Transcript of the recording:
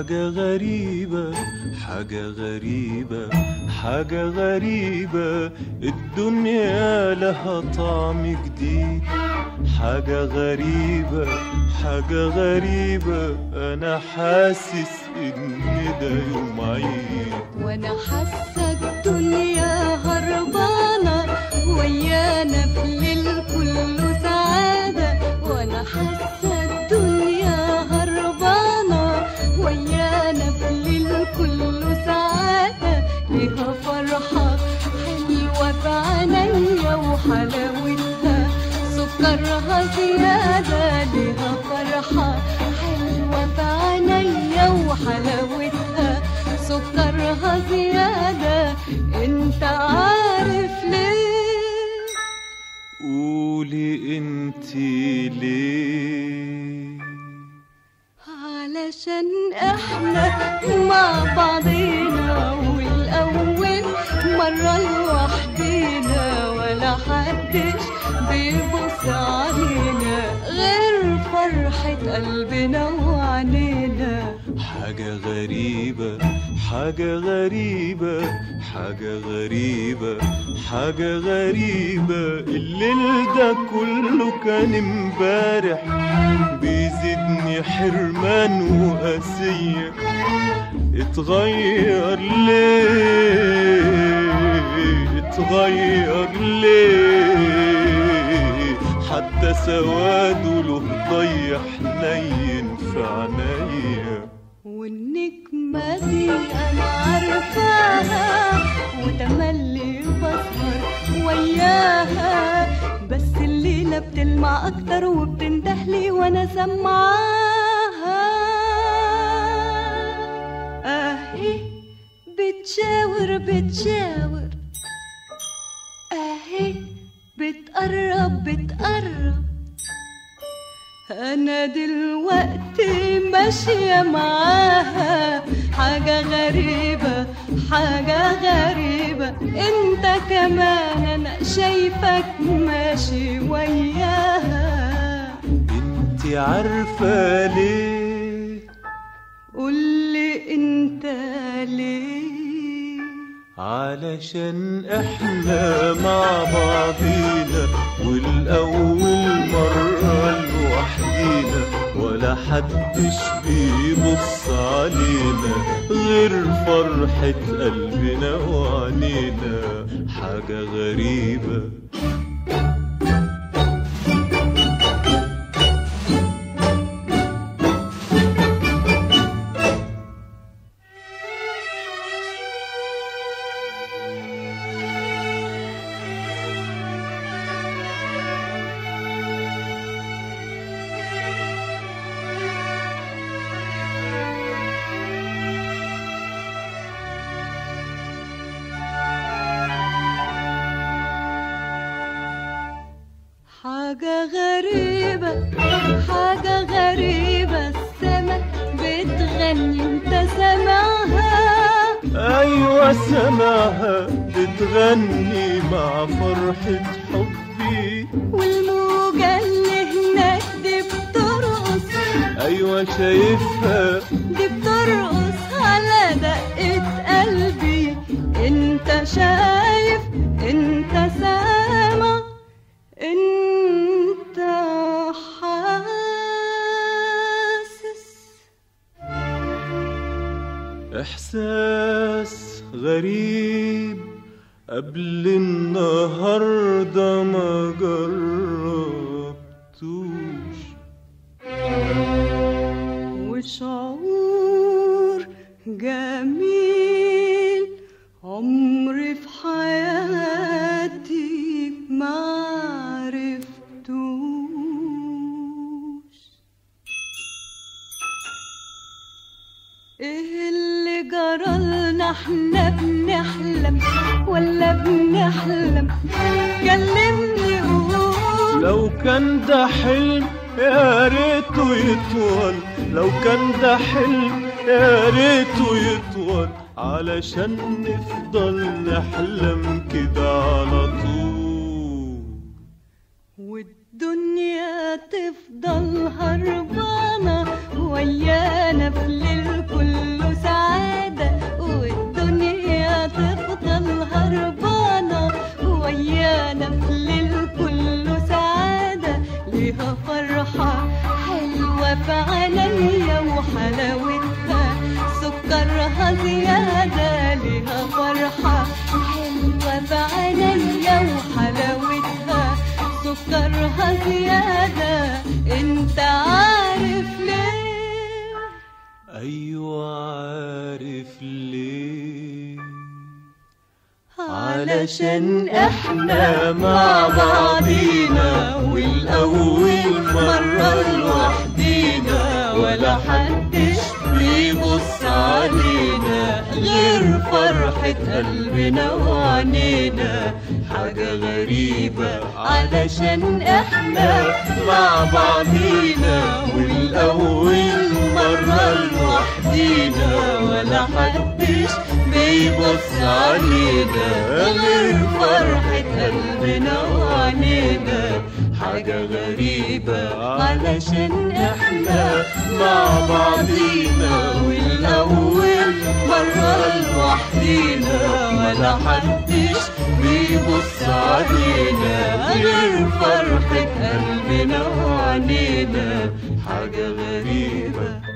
حاجة غريبة حاجة غريبة حاجة غريبة الدنيا لها طعم جديد حاجة غريبة حاجة غريبة أنا حاسس إن ده يوم عيد وانا حاسه الدنيا هربانه ويانا في الليل كله سعاده وانا حاسه الدنيا هربانه ويانا في الليل كله سعاده ليها فرحه حلوه في عينيا وحلاوتها سكرها زياده ليها فرحه حلوه في عينيا وحلاوتها سكرها زيادة انت عارف ليه قولي انتي ليه علشان احنا مع بعضينا والاول مرة لوحدينا ولا حدش بيبص علينا غير فرحة قلبنا وعنينا حاجة غريبة حاجة غريبة حاجة غريبة حاجة غريبة الليل ده كله كان امبارح بيزيدني حرمان وقاسية اتغير ليه اتغير ليه حتى سواده له ضي حنين في عينيا والنجمة دي أنا عارفاها وتملي بسهر وياها بس الليلة بتلمع أكتر وبتندهلي وأنا سمعاها أهي بتشاور بتشاور أهي بتقرب بتقرب أنا دلوقتي ماشية معاها حاجة غريبة حاجة غريبة انت كمان انا شايفك ماشي وياها انتي عارفة ليه قولي انت ليه علشان احنا مع بعضينا والاول مرة لوحدينا ولا حدش بيبص علينا غير فرحة قلبنا وعنينا حاجة غريبة حاجة غريبة حاجة غريبة السما بتغني انت سامعها ايوه سمعها بتغني مع فرحة حبي والموجة اللي هناك دي بترقص ايوه شايفها دي بترقص على دقة قلبي انت شايف انت سامع انت حاسس احساس غريب قبل النهارده ما جربتوش وشعور جميل عمري في حياتي ما عرفتوش ايه اللي جرالنا احنا بنحلم ولا بنحلم كلمني قول لو كان ده حلم يا ريته يطول لو كان ده حلم يا ريته يطول علشان نفضل نحلم كده على طول والدنيا تفضل هربانة ويانا في الليل كله سعادة والدنيا تفضل هربانة ويانا في الليل كله سعادة ليها فرحة حلوة في عينيا وحلاوتها سكرها زيادة ليها فرحة حلوة في عينيا وحلاوتها سكرها زيادة انت عارف ليه أيوة عارف ليه علشان احنا مع بعضينا والاول مرة لوحدينا ولا حدش بيبص علينا غير فرحة قلبنا وعنينا حاجة غريبة علشان احنا مع بعضينا والاول مرة لوحدينا ولا حدش بيبص علينا غير فرحة قلبنا وعنينا حاجة غريبة علشان احنا مع بعضينا والأول مرة لوحدينا ولا حدش بيبص علينا غير فرحة قلبنا وعنينا حاجة غريبة